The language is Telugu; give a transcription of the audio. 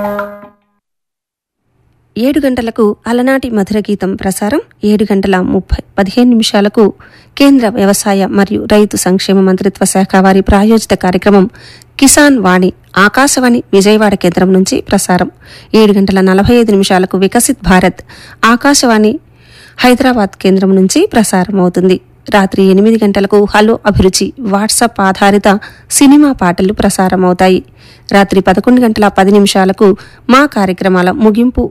ఏడు గంటలకు అలనాటి మధుర గీతం ప్రసారం ఏడు గంటల ముప్పై పదిహేను నిమిషాలకు కేంద్ర వ్యవసాయ మరియు రైతు సంక్షేమ మంత్రిత్వ శాఖ వారి ప్రాయోజిత కార్యక్రమం కిసాన్ వాణి ఆకాశవాణి విజయవాడ కేంద్రం నుంచి ప్రసారం ఏడు గంటల నలభై ఐదు నిమిషాలకు వికసిత్ భారత్ ఆకాశవాణి హైదరాబాద్ కేంద్రం నుంచి ప్రసారం అవుతుంది రాత్రి ఎనిమిది గంటలకు హలో అభిరుచి వాట్సాప్ ఆధారిత సినిమా పాటలు ప్రసారం అవుతాయి రాత్రి పదకొండు గంటల పది నిమిషాలకు మా కార్యక్రమాల ముగింపు